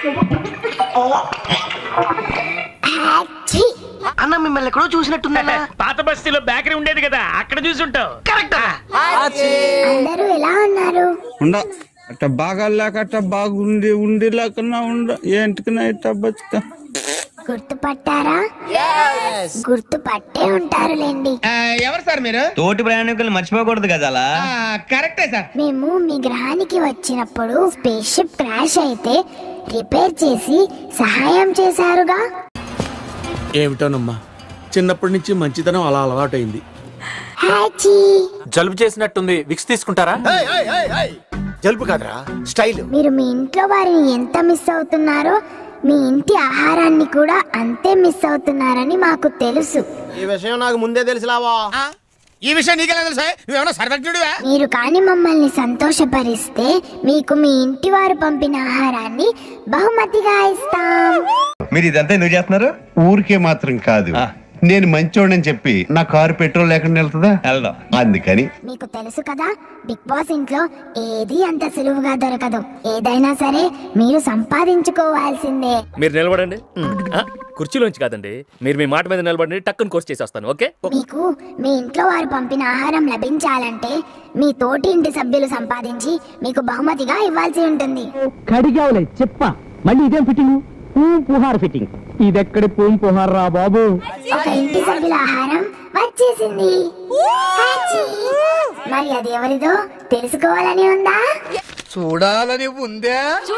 ఆచ్చి. అన్న మిమ్మల్ని ఎక్కడో చూసినట్టుందన్నా పాత బస్తీలో బేకరీ ఉండేది కదా అక్కడ చూసుంటావు కరెక్ట్ అందరూ ఎలా ఉన్నారు ఉండ అట్ట బాగా లేక అట్ట బాగుండి ఉండి లేకన్నా ఉండ ఏంటికన్నా ఇట్ట బతుక గుర్తుపట్టారా గుర్తుపట్టే ఉంటారులేండి ఎవరు సార్ మీరు తోటి ప్రయాణికులు మర్చిపోకూడదు కదా అలా కరెక్టే సార్ మేము మీ గ్రహానికి వచ్చినప్పుడు స్పేస్ షిప్ క్రాష్ అయితే రిపేర్ చేసి సహాయం చేశారుగా ఏమిటోనమ్మా చిన్నప్పటి నుంచి మంచితనం అలా అలవాటైంది హ్యాచీ జలుబు చేసినట్టుంది విక్స్ తీసుకుంటారా జలుపు కాదురా స్టైల్ మీరు మీ ఇంట్లో వారిని ఎంత మిస్ అవుతున్నారో మీ ఇంటి ఆహారాన్ని కూడా అంతే మిస్ అవుతున్నారని మాకు తెలుసు ఈ విషయం నాకు ముందే తెలిసిలావా ఈ విషయం నీకెలా తెలుసా నువ్వేమన్నా సర్వజ్ఞుడివా మీరు కాని మమ్మల్ని సంతోషపరిస్తే మీకు మీ ఇంటి వారు పంపిన ఆహారాన్ని బహుమతిగా ఇస్తాం మీరు ఇదంతా ఎందుకు చేస్తున్నారు ఊరికే మాత్రం కాదు ఆ. నేను మంచోడని చెప్పి నా కారు పెట్రోల్ లేకుండా వెళ్తుందా వెళ్దాం అందుకని మీకు తెలుసు కదా బిగ్ బాస్ ఇంట్లో ఏది అంత సులువుగా దొరకదు ఏదైనా సరే మీరు సంపాదించుకోవాల్సిందే మీరు నిలబడండి ఆ, కుర్చీలోంచి కాదండి మీరు మీ మాట మీద నిలబడండి టక్కుని కోర్స్ చేసేస్తాను ఓకే మీకు మీ ఇంట్లో వారు పంపిన ఆహారం లభించాలంటే మీ తోటి ఇంటి సభ్యులు సంపాదించి మీకు బహుమతిగా ఇవ్వాల్సి ఉంటుంది కడిగావులే చెప్ప మళ్ళీ ఇదేం ఫిట్టింగ్ పూం పుహార్ ఫిట్టింగ్ ఇదెక్కడి పూం పుహార్ రా బాబు ఒక ఇంటి సభ్యుల ఆహారం వచ్చేసింది హ్యాచీ. మరి అది ఎవరిదో తెలుసుకోవాలని ఉందా చూడాలని ఉందే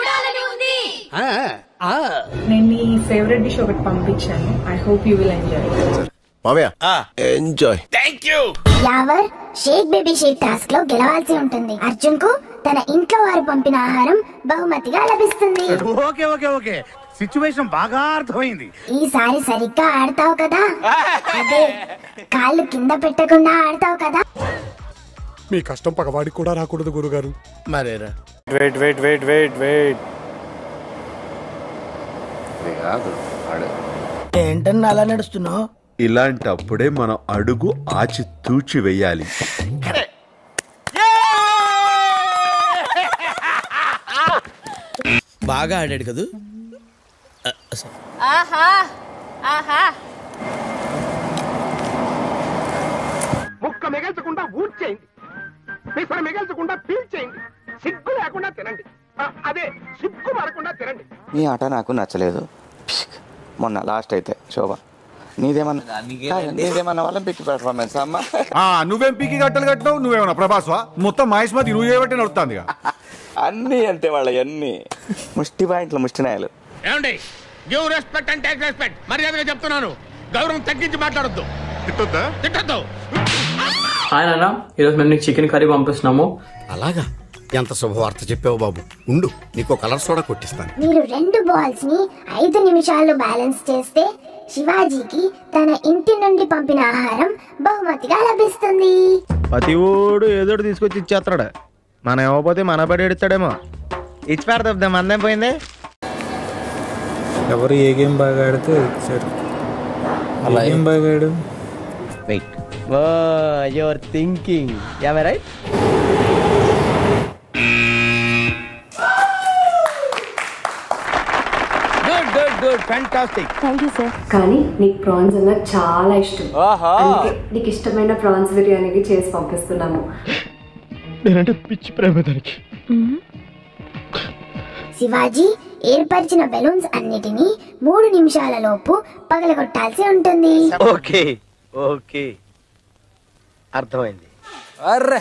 నేను మీ ఫేవరెట్ డిష్ ఒకటి పంపించాను I hope you will enjoy మామయ్య enjoy your shake baby shake task లో గెలవాల్సి ఉంటుంది అర్జున్ కు తన ఇంట్లో వారు పంపిన ఆహారం బహుమతిగా లభిస్తుంది ఓకే ఓకే ఓకే సిచ్యువేషన్ బాగా అర్థమైంది ఈసారి సరిగ్గా ఆడతావు కదా అదే కాళ్ళు కింద పెట్టకుండా ఆడతావు కదా మీ కష్టం పగవాడికి కూడా రాకూడదు గురుగారు మరేరా wait wait wait wait wait ఏంటన్నా అలా నడుస్తున్నావు ఇలాంటప్పుడే మనం అడుగు ఆచి తూచి వెయ్యాలి బాగా ఆడాడు కదా ముక్క మిగల్చకుండా ఊడ్చేయండి పిసర మిగల్చకుండా పీల్చేయండి సిగ్గు లేకుండా తినండి ఆ, అదే సిగ్గు పడకుండా తినండి నీ ఆట నాకు నచ్చలేదు మొన్న లాస్ట్ అయితే శోభ నీదేమన్నా నీదేమన్నా వాళ్ళ పిక్ పెర్ఫార్మెన్స్ అమ్మా నువ్వేం పీకి గట్టలు కట్టినావు నువ్వేమన్నా ప్రభాస్వా మొత్తం మహేష్ మతి నువ్వు చేయబట్టి నడుతుంది అన్నీ అంతే వాళ్ళ అన్ని ముష్టి పాయింట్లు ముష్టి నాయలు ఏమండి give respect and take respect మర్యాదగా చెప్తున్నాను గౌరవం తగ్గించి మాట్లాడొద్దు తిట్టొద్దు ఆయన ఈరోజు మేము నీకు చికెన్ కర్రీ పంపిస్తున్నాము అలాగా ఎంత శుభవార్త చెప్పావు బాబు ఉండు నీకు కలర్ సోడా కొట్టిస్తాను మీరు రెండు బాల్స్ ని ఐదు నిమిషాల్లో బ్యాలెన్స్ చేస్తే శివాజీకి తన ఇంటి నుండి పంపిన ఆహారం బహుమతిగా లభిస్తుంది ప్రతి ఊడు ఏదో తీసుకొచ్చి ఇచ్చేస్తాడు మనం ఇవ్వకపోతే మన పడి ఎడతాడేమో ఇచ్చి పెడతాం మందేం పోయింది ఎవరు ఏ గేమ్ బాగా ఆడితే సరే అలా ఏం బాగా ఆడు wait oh your thinking am right good good good fantastic కానీ నీకు ప్రాన్స్ అన్న చాలా ఇష్టం అందుకే నీకు ఇష్టమైన ప్రాన్స్ బిర్యానీని చేసి పంపిస్తున్నాము నేనంటే పిచ్చి ప్రేమ దానికి శివాజీ ఏర్పరిచిన బెలూన్స్ అన్నిటినీ మూడు నిమిషాల లోపు పగలగొట్టాల్సి ఉంటుంది ఓకే ఓకే అర్థమైంది అర్రే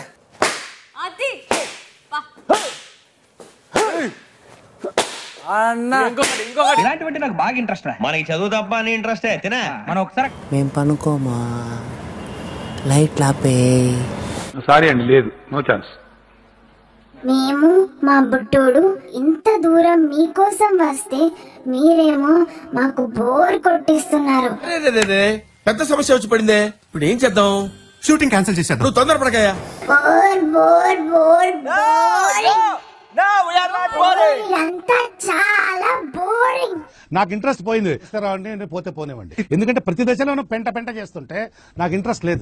ఇలాంటివంటే నాకు బాగా ఇంట్రెస్ట్ మనకి చదువు తప్ప అని ఇంట్రెస్టే తినా మనం ఒకసారి మేం పనుకోమా లైట్ లాపే సారీ అండి లేదు నో ఛాన్స్ మేము మా బుట్టోడు ఇంత దూరం మీకోసం వస్తే మీరేమో మాకు బోర్ కొట్టిస్తున్నారు పెద్ద సమస్య వచ్చి పడిందే ఇప్పుడు ఏం చేద్దాం షూటింగ్ క్యాన్సిల్ చేసేద్దాం నువ్వు తొందరపడకాయా బోర్ బోర్ బోర్ బోరింగ్ ఇదంతా చాలా బోరింగ్ నాకు ఇంట్రెస్ట్ పోయింది ఇస్తారా అండి నేను పోతే పోనివ్వండి ఎందుకంటే ప్రతి దశలోనూ పెంట పెంట చేస్తుంటే నాకు ఇంట్రెస్ట్ లేదు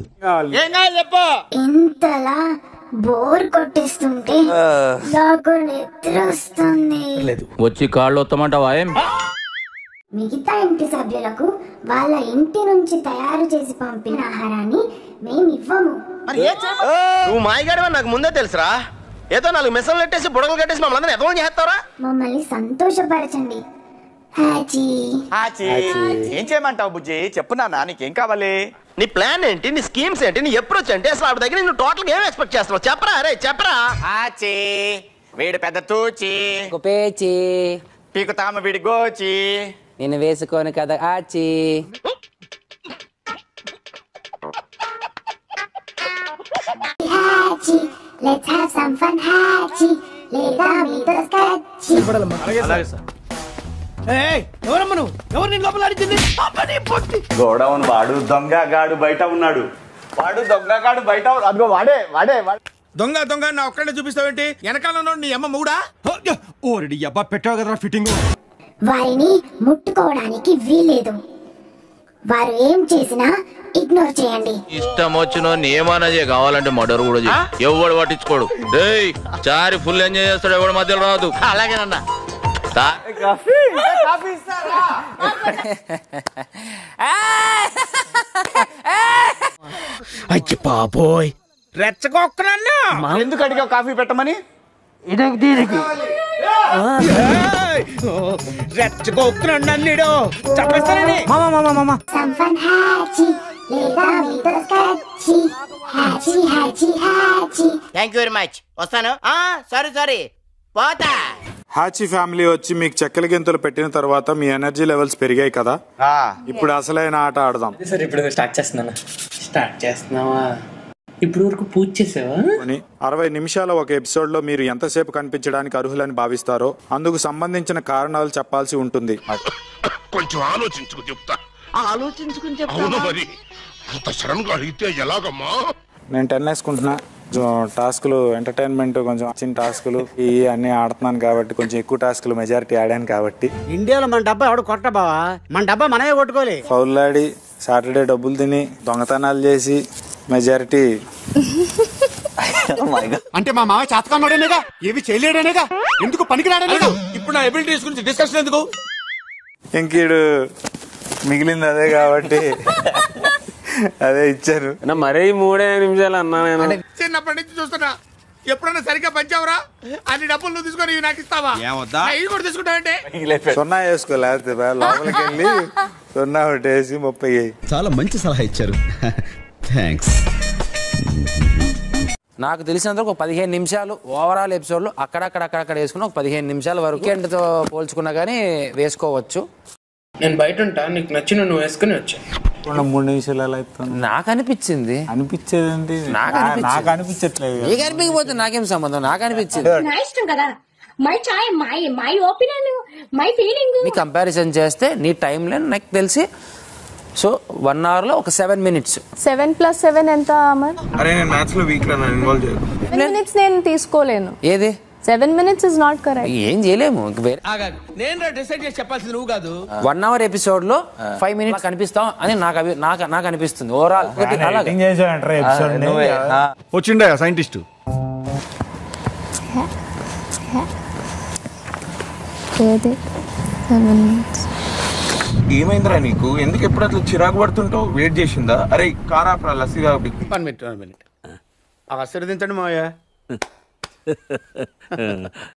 ఇంతలా బోర్ కొట్టిస్తుంటే నాకు నిద్ర వస్తుంది వచ్చి కాళ్ళు వస్తామంటావా ఏం మిగతా ఇంటి సభ్యులకు వాళ్ళ ఇంటి నుంచి తయారు చేసి పంపిన ఆహారాన్ని మేము ఇవ్వము నువ్వు మాయగాడివా నాకు ముందే తెలుసురా ఏదో నాలుగు మిషన్లు కట్టేసి బుడగలు కట్టేసి మమ్మల్ని అందరూ ఎదవం చేస్తావరా మమ్మల్ని సంతోషపరచండి హాజీ ఏం చేయమంటావు బుజ్జి చెప్పు నాన్న నీకేం కావాలి నీ ప్లాన్ ఏంటి నీ స్కీమ్స్ ఏంటి నీ అప్రోచ్ ఏంటి అసలు ఆవిడ దగ్గర నువ్వు టోటల్ ఏం ఎక్స్పెక్ట్ చేస్తున్నావు చెప్పరా అరే చెప్పరా ఆచి వీడు పెద్ద తూచి పేచి పీకుతామ వీడి గోచి నేను వేసుకోను కదా ఆచి హాజీ లెట్స్ హావ్ సమ్ ఫన్ హాజీ లేదా మీతో స్కెచ్ అలాగే సార్ ఎవరమ్మ నువ్వు ఎవరు నేను లోపల అడిగింది గోడౌన్ వాడు దొంగ గాడు బయట ఉన్నాడు వాడు దొంగ గాడు బయట ఉన్నాడు. అదిగో వాడే వాడే వాడే దొంగ దొంగ నా ఒక్కడే చూపిస్తావేంటి వెనకాల ఉన్నాడు నీ అమ్మ మూడా ఓరెడి అబ్బా పెట్టావు కదరా ఫిట్టింగ్ వారిని ముట్టుకోవడానికి వీల్లేదు వారు ఏం చేసినా ఇగ్నోర్ చేయండి ఇష్టం వచ్చిన ఏమన్నా చేయ కావాలంటే మర్డర్ కూడా చేయి ఎవడు పట్టించుకోడు రేయ్ చారి ఫుల్ ఎంజాయ్ చేస్తాడు ఎవడు మధ్యలో రాదు అలాగేనన్నా తా- అయ్యి బాబోయ్ రెచ్చగొక్కనన్నా ఎందుకు అడిగావు కాఫీ పెట్టమని రెచ్చగొక్కనన్నా నీడు చంపేస్తానని సమ్ ఫన్ హాజీ లేదా మీతో స్కెచ్ హాజీ హాజీ హాజీ థ్యాంక్ యూ వెరీ మచ్ వస్తాను సారీ సారీ పోతా హాచి ఫ్యామిలీ వచ్చి మీకు చెక్కల గింతలు పెట్టిన తర్వాత మీ ఎనర్జీ లెవెల్స్ పెరిగాయి కదా ఇప్పుడు అసలైన ఆట ఆడదాం సార్ ఇప్పుడు స్టార్ట్ చేస్తున్నాను స్టార్ట్ చేస్తున్నావా ఇప్పుడు వరకు పూజ చేసావా అని అరవై నిమిషాల ఒక ఎపిసోడ్ లో మీరు ఎంతసేపు కనిపించడానికి అర్హులని భావిస్తారో అందుకు సంబంధించిన కారణాలు చెప్పాల్సి ఉంటుంది కొంచెం ఆలోచించుకు చెప్తా ఆలోచించుకుని అవును మరి అంత సడన్ గా అడిగితే ఎలాగమ్మా నేను టెన్ వేసుకుంటున్నా కొంచెం టాస్కులు ఎంటర్టైన్మెంట్ కొంచెం చిన్న టాస్కులు ఈ అన్ని ఆడుతున్నాను కాబట్టి కొంచెం ఎక్కువ టాస్కులు మెజారిటీ ఆడాను కాబట్టి ఇండియాలో మన డబ్బా ఎవడు కొట్ట బావా మన డబ్బా మనమే కొట్టుకోలే ఫౌల్లాడి సాటర్డే డబ్బులు తిని దొంగతనాలు చేసి మెజారిటీ అంటే మా మామ చేతకామడేనేగా ఏవి చేయలేడనేగా ఎందుకు పనికిరాడనేగా ఇప్పుడు నా ఎబిలిటీస్ గురించి డిస్కషన్ ఎందుకు ఇంకీడు మిగిలింది అదే కాబట్టి అదే ఇచ్చారు మరీ మూడే నిమిషాలు అన్నా నేను చిన్నప్పటి నుంచి చూస్తున్నా ఎప్పుడైనా సరిగ్గా పంచావురా అన్ని డబ్బులు నువ్వు తీసుకొని ఇవి నాకు ఇస్తావా ఇది కూడా తీసుకుంటావంటే సున్నా వేసుకో లేకపోతే బా లోపలికి వెళ్ళి సున్నా ఒకటి వేసి ముప్పై వేయి. చాలా మంచి సలహా ఇచ్చారు థ్యాంక్స్ నాకు తెలిసినంత ఒక పదిహేను నిమిషాలు ఓవరాల్ ఎపిసోడ్లో అక్కడక్కడ అక్కడక్కడ వేసుకుని ఒక పదిహేను నిమిషాల వరకు వీకెండ్తో పోల్చుకున్నా కానీ వేసుకోవచ్చు నేను బయట ఉంటా నీకు నచ్చిన నువ్వు వేసుకుని వచ్చా ఉన్న మూడు నిమిషాలు ఎలా ఇస్తాను నాకు అనిపించింది అనిపించేది ఏంటి నాకు అనిపించింది. నాకు అనిపించట్లేదు నీకు అనిపించకపోతే నాకేం సంబంధం నాకు అనిపించింది నా ఇష్టం కదా మై చాయ్ my my opinion my feeling నీ కంపారిజన్ చేస్తే నీ టైం లైన్ నాకు తెలిసి సో వన్ అవర్లో ఒక seven minutes seven plus seven ఎంత అమర్ అరే నేను మ్యాథ్స్ లో వీక్ రా ఇన్వాల్వ్ చేయదు సెవెన్ మినిట్స్ నేను తీసుకోలేను ఏది seven minutes is not correct ఏం చేయలేము ఇంక వేరే నేను డిసైడ్ చేసి చెప్పాల్సింది నువ్వు కాదు వన్ అవర్ ఎపిసోడ్ లో ఫైవ్ మినిట్స్ కనిపిస్తాం అని నాకు అభి- నాకు నాకు అనిపిస్తుంది ఓవరాల్ వచ్చిండే సైంటిస్ట్ ఏది సెవెన్ మినిట్స్ ఏమైందిరా నీకు ఎందుకు ఎప్పుడు అట్లా చిరాకు పడుతుంటావు వెయిట్ చేసిందా అరే కారాపరా లస్సీగా వన్ మినిట్ వన్ మినిట్ ఆశీర్వదించండి మావయ్య